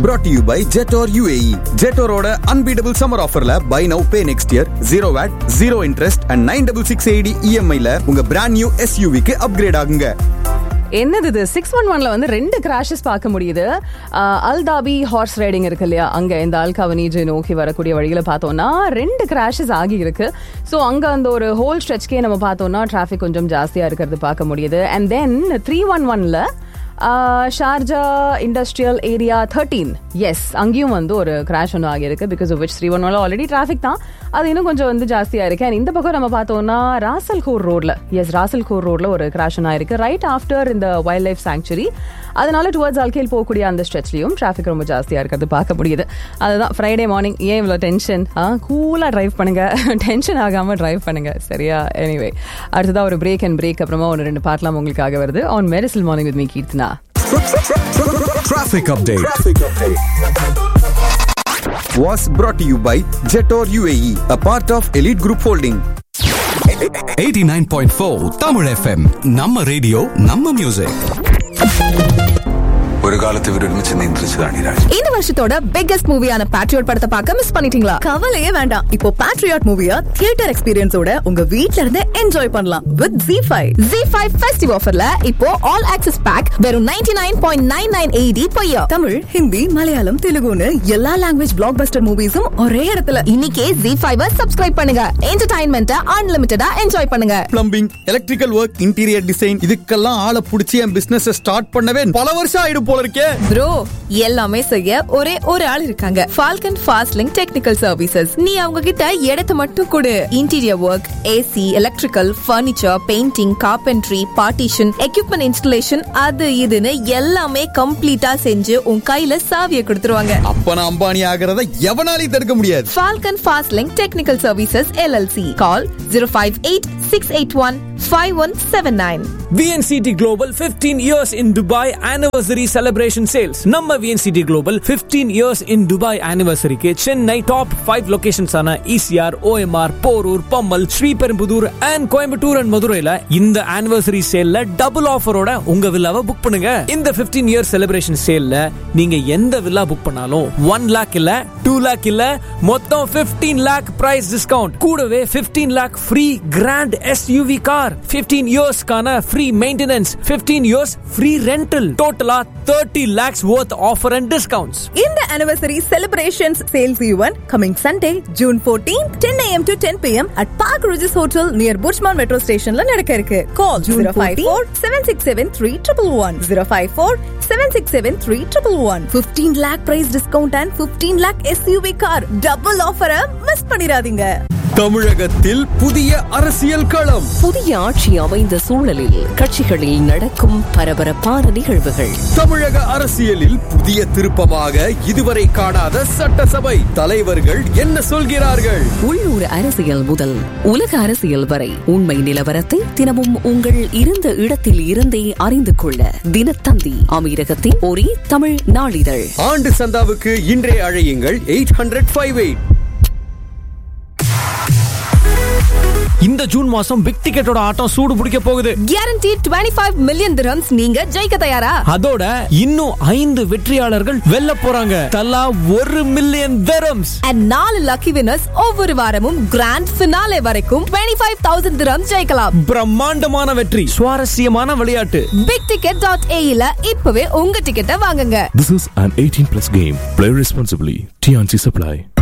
brought to you by Jetor UAE. Jetoroட unbeatable summer offerல buy now pay next year 0 VAT, 0 interest and 96680 EMI ல உங்க brand new SUV க்கு upgrade ஆகுங்க. என்னது இது six one ஒன்ல வந்து ரெண்டு கிராஷஸ் பார்க்க முடியுது அஹ், அல்தாபி ஹார்ஸ் ரைடிங் இருக்கு இல்லையா அங்க இந்த அல்கவனிஜை நோக்கி வரக்கூடிய வழியில பார்த்தோம்னா ரெண்டு கிராஷஸ் ஆகி இருக்கு ஸோ அங்க அந்த ஒரு ஹோல் ஸ்ட்ரெச்கே நம்ம பார்த்தோம்னா டிராஃபிக் கொஞ்சம் ஜாஸ்தியா இருக்கிறது பார்க்க முடியுது அண்ட் தென் த்ரீ ஒன் ஒன்ல Sharjah industrial area thirteen S அங்கேயும் வந்து ஒரு கிராஷ் ஒன்று ஆகியிருக்கு because of which three one ஒன்ல ஆல்ரெடி டிராஃபிக் தான் அது இன்னும் கொஞ்சம் வந்து ஜாஸ்தியாக இருக்கு அண்ட் இந்த பக்கம் நம்ம பார்த்தோம்னா ராசல்கோர் ரோட்ல எஸ் ராசல்கோர் ரோட்ல ஒரு கிராஷ் ஒன்று ஆயிருக்கு ரைட் ஆஃப்டர் இந்த வைல்ட் லைஃப் சாங்சுரி அதனால டுவர்ட்ஸ் அல்கேல் போகக்கூடிய அந்த ஸ்ட்ரெச்லையும் டிராஃபிக் ரொம்ப ஜாஸ்தியாக இருக்கிறது பார்க்க முடியுது அதுதான் ஃப்ரைடே மார்னிங் ஏன் இவ்வளோ டென்ஷன் ஆ கூலாக டிரைவ் பண்ணுங்க டென்ஷன் ஆகாமல் டிரைவ் பண்ணுங்க சரியா எனிவே அடுத்ததா ஒரு பிரேக் அண்ட் பிரேக் அப்புறமா ஒரு ரெண்டு பாட்டெலாம் உங்களுக்காக வருது on Mersal morning with me Keerthana Traffic update. Was brought to you by Jetor UAE, a part of Elite Group Holding. 89.4 Tamil FM. நம்ம ரேடியோ நம்ம மியூசிக் ഒരു കാലത്ത് ഇവരൊരുമിച്ച് നിയന്ത്രിച്ചതാണ് ഈ രാജ്യം இந்த வருஷத்தோட பிக்கஸ்ட் மூவியான பேட்ரியாட் படத்தை பார்க்க மிஸ் பண்ணிட்டீங்களா கவலையே வேண்டாம் இப்போ பேட்ரியாட் மூவிய தியேட்டர் எக்ஸ்பீரியன்ஸோட உங்க வீட்ல இருந்து என்ஜாய் பண்ணலாம் with G five G five festive ஆஃபர்ல இப்போ ஆல் ஆக்சஸ் பேக் வெறும் ninety nine point nine nine eighty பையா தமிழ் ஹிந்தி மலையாளம் தெலுங்குன்னு எல்லா லாங்குவேஜ் பிளாக் பஸ்டர் மூவிஸும் ஒரே இடத்துல இன்னைக்கே ஜி ஃபைவ் சப்ஸ்கிரைப் பண்ணுங்க என்டர்டைன்மெண்ட்டை அன்லிமிட்டடா என்ஜாய் பண்ணுங்க plumbing electrical work interior design இதுக்கெல்லாம் ஆளை பிடிச்சி என் பிசினஸ் ஸ்டார்ட் பண்ணவே பல வருஷம் ஆயிடும் போல இருக்கே ப்ரோ எல்லாமே செய்ய ஒரே ஒரு ஆள் இருக்காங்க Falcon fast link technical services நீ அவங்க கிட்ட இடத்தை மட்டும் கொடு interior work AC electrical furniture painting carpentry partition equipment installation அது இதுன்னு எல்லாமே கம்ப்ளீட்டா செஞ்சு உன் கையில சாவியை கொடுத்துருவாங்க அப்ப நான் அம்பானி ஆகிறத எவனாலையும் தடுக்க முடியாது Falcon fast link technical services LLC call zero five eight six eight one five one seven nine VNCT Global 15 years in Dubai anniversary celebration sales. நம்ம VNCT Global 15 years in Dubai anniversary க்கு Chennai top 5 locations ஆன ECR, OMR, Porur, Pammal, Sriperumbudur and Coimbatore and மதுரையில இந்த anniversary சேல்ல double ஆஃபரோட உங்க வில்லாவை book பண்ணுங்க இந்த 15 year celebration சேல்ல நீங்க எந்த வில்லா புக் பண்ணாலும் 1 லேக் இல்ல 2 லேக் இல்ல மொத்தம் 15 லேக் பிரைஸ் டிஸ்கவுண்ட் கூடவே 15 lakh free grand SUV car 15 இயர்ஸ்க்கான free maintenance 15 years free rental டோட்டலா 30 lakhs worth offer and discounts இந்த anniversary celebrations sales event coming Sunday, June 14th, 10 a.m. to 10 p.m. at Park Regis Hotel near Bushman Metro Station ல நடக்க இருக்கு. Call 054-767-3111. 054-767-3111. 15 lakh price discount and 15 lakh SUV car. Double offer miss பண்ணிடாதீங்க. தமிழகத்தில் புதிய அரசியல் களம் புதிய ஆட்சி அமைந்த சூழலில் கட்சிகளில் நடக்கும் பரபரப்பான நிகழ்வுகள் தமிழக அரசியலில் புதிய திருப்பமாக இதுவரை காணாத சட்டசபை தலைவர்கள் என்ன சொல்கிறார்கள் உள்ளூர் அரசியல் முதல் உலக அரசியல் வரை உண்மை நிலவரத்தை தினமும் உங்கள் இருந்த இடத்தில் இருந்தே அறிந்து கொள்ள தினத்தந்தி அமீரகத்தின் ஒரே தமிழ் நாளிதழ் ஆண்டு சந்தாவுக்கு இன்றே அழையுங்கள் எயிட் ஹண்ட்ரட் ஃபைவ் எயிட் இந்த ஜூன் மாசம் பிக் டிக்கெட்டோட ஆட்டம் சூடு பிடிக்க போகுது Guaranteed 25 million dirhams நீங்க ஜெயிக்க தயாரா? அதோட இன்னும் ஐந்து வெற்றியாளர்கள் வெல்ல போறாங்க தலா ஒரு மில்லியன் தரம்ஸ் and நாலு lucky winners ஒவ்வொரு வாரமும் grand finale வரைக்கும் 25000 dirhams ஜெயிக்கலாம். பிரம்மாண்டமான வெற்றி சுவாரஸ்யமான விளையாட்டு bigticket.ae ல இப்பவே உங்க டிக்கெட்டை வாங்குங்க This is an 18 plus game. Play responsibly. TNC Supply.